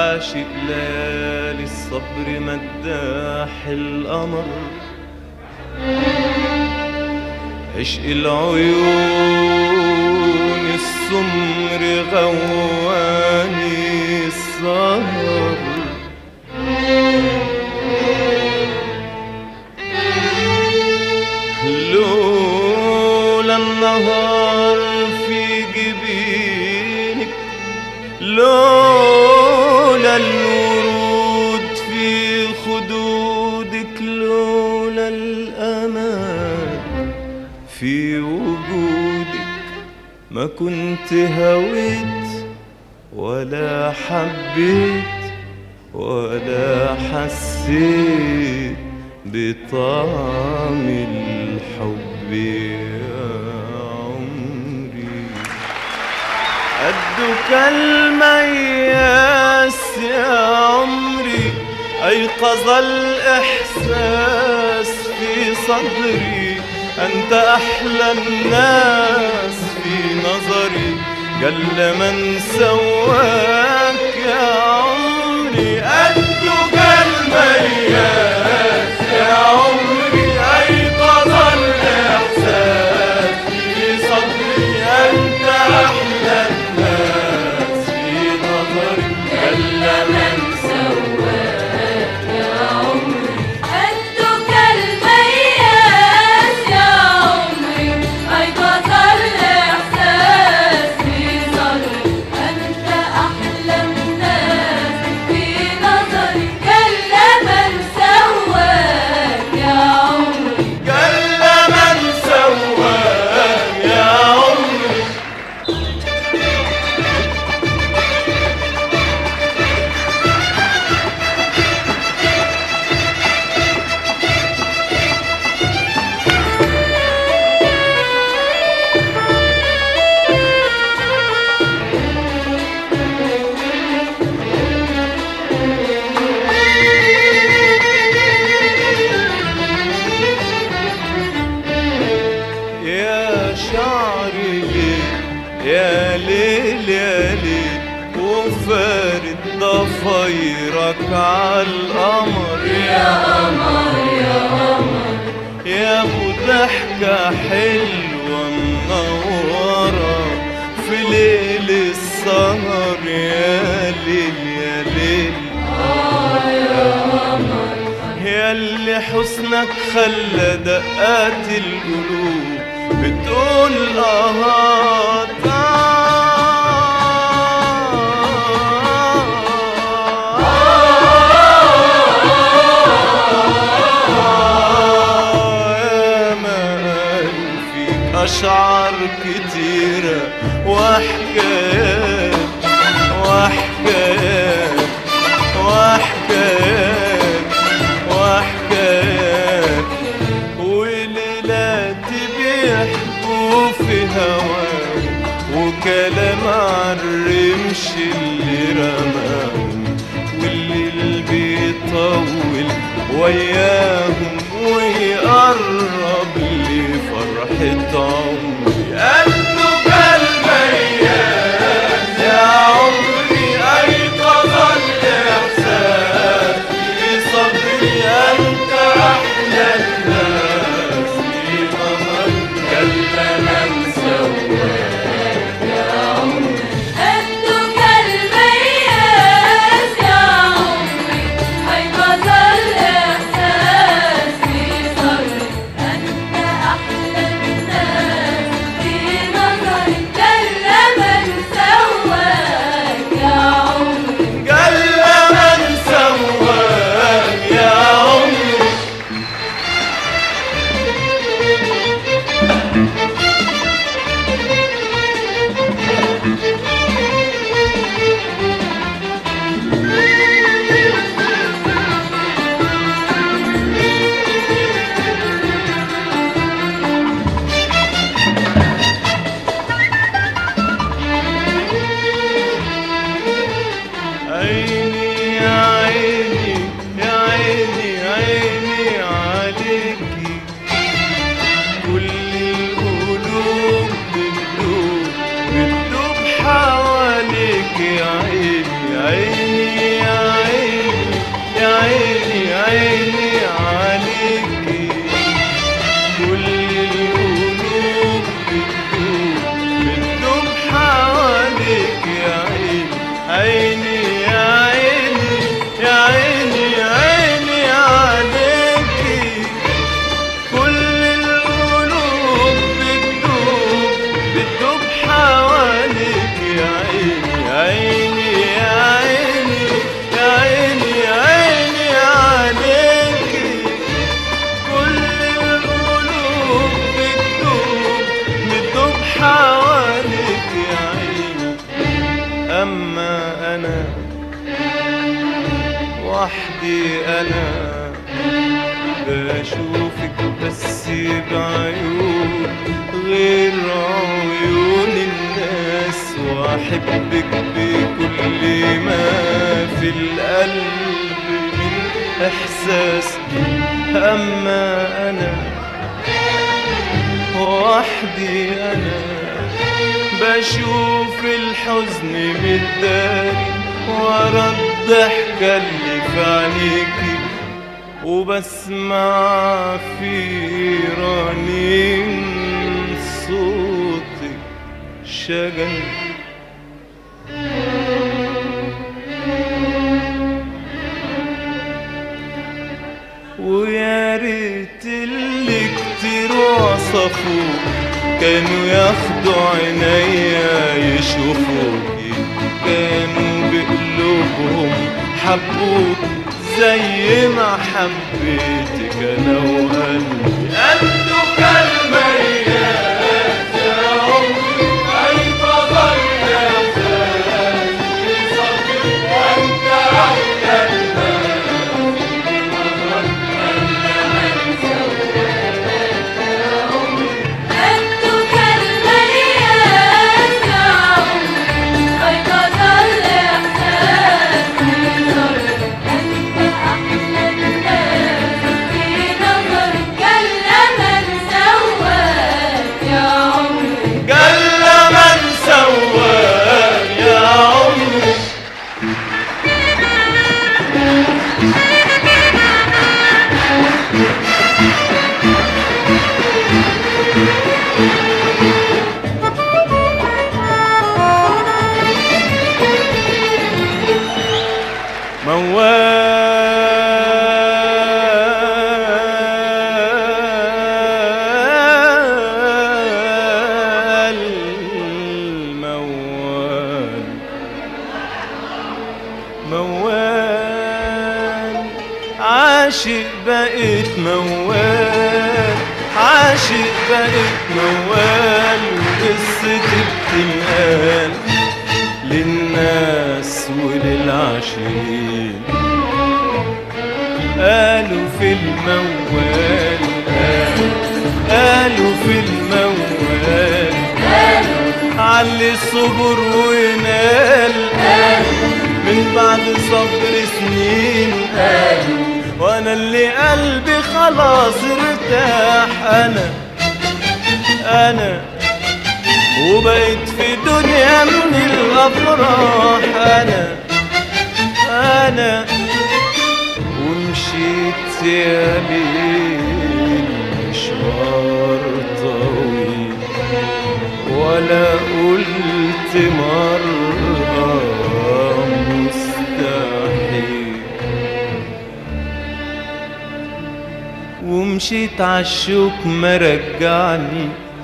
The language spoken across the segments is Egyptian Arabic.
عاشق ليالي الصبر مداح القمر عشق العيون السمر غواني السهر لولا النهار في جبينك لولا الورود في خدودك لولا الأمان في وجودك ما كنت هويت ولا حبيت ولا حسيت بطعم الحب يا عمري قدك المياس يا عمري أيقظ الإحساس في صدري أنت أحلى الناس في نظري جل من سواك يا عمري قدك المياس يا عمري أيقظ الإحساس في صدري أنت أحلى الناس في نظري جل من قدك المياس يا عمري أيقظ الإحساس في صدري أنت أحلى الناس في نظري كل من سواك يا عمري جل من سواك يا عمري يا شعري ليه يا ليل يا ليل وفارد ضفايرك عالقمر يا قمر يا قمر يا ابو ضحكة حلوة منورة في ليل السهر يا ليل يا ليل يا اللي حسنك خلى دقات القلوب بتقول اه يا ما قالوا فيك أشعار كتيرة وحكايات وحكايات وحكايات وحكايات وليلات بيحكوا في هواك وكلام عالرمش اللي رماهم والليل بيطول وياهم ويقرب لفرحة عمري قلبك المياس يا عمري أيقظ الإحساس في صدري أنت أحلى الناس في نظري جل من سواك قدك المياس يا عمري أيقظ الإحساس وحدي أنا بشوفك بس بعيون غير عيون الناس وأحبك بكل ما في القلب من إحساس أما أنا وحدي أنا بشوف الحزن متداري ورا الضحكة اللي في عينيكي وبسمع في رنين صوتك شجن ويا ريت اللي كتير وصفوا كانوا ياخدوا عينيا يشوفوكي كانوا بقلوبهم حبوك زي ما حبيتك انا وقلبي قدك الميات يا عمري كيف ظل إحساسي في صدري أنت أحلى أنتك المياس يا عمري أيقظ الإحساس في نظرك أنت أحلى الناس في نظرك كلا من سواك يا عمري قال من سواك يا عمري موال موال موال عاشق بقيت موال عاشق بقيت موال وقصتي بتنقال للناس وللعاشقين قالوا في الموال قالوا, قالوا في الموال علي الصبر ونال من بعد صبر سنين قالوا وانا اللي قلبي خلاص ارتاح انا انا وبقيت في دنيا من الافراح انا انا ومشيت يا ليل مشوار طويل ولا قلت مرة مستحيل ومشيت عالشوك ما رجعني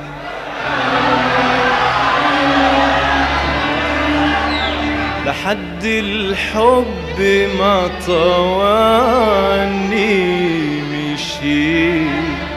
لحد الحب ما طواني مشيت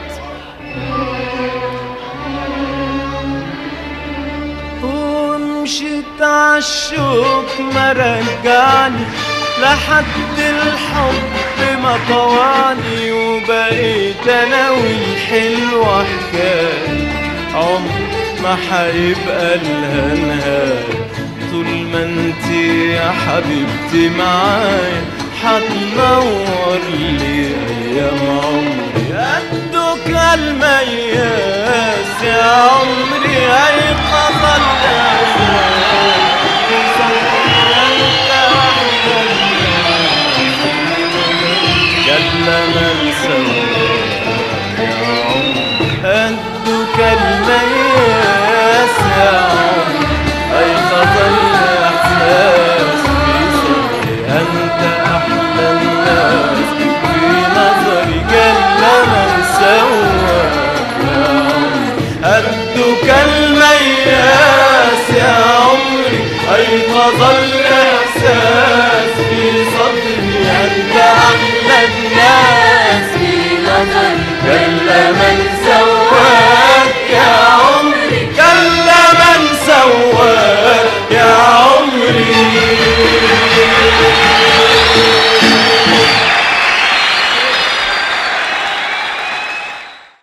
ومشيت عالشوك ما رجعني لحد الحب ما طواني وبقيت انا والحلوة حكاية عمر ما حيبقى لها نهاية طول ما انت يا حبيبتي معايا حتنور لي ايام عمري قدك المياس يا عمري ايقظ الاحلام جل من سواك يا عمري قدك المياس يا عمري أيقظ الإحساس في صدري أنت أحلى الناس في نظري جل من سواك يا عمري قدك المياس يا عمري أيقظ الإحساس في صدري أنت أحلى الناس في نظرك جل من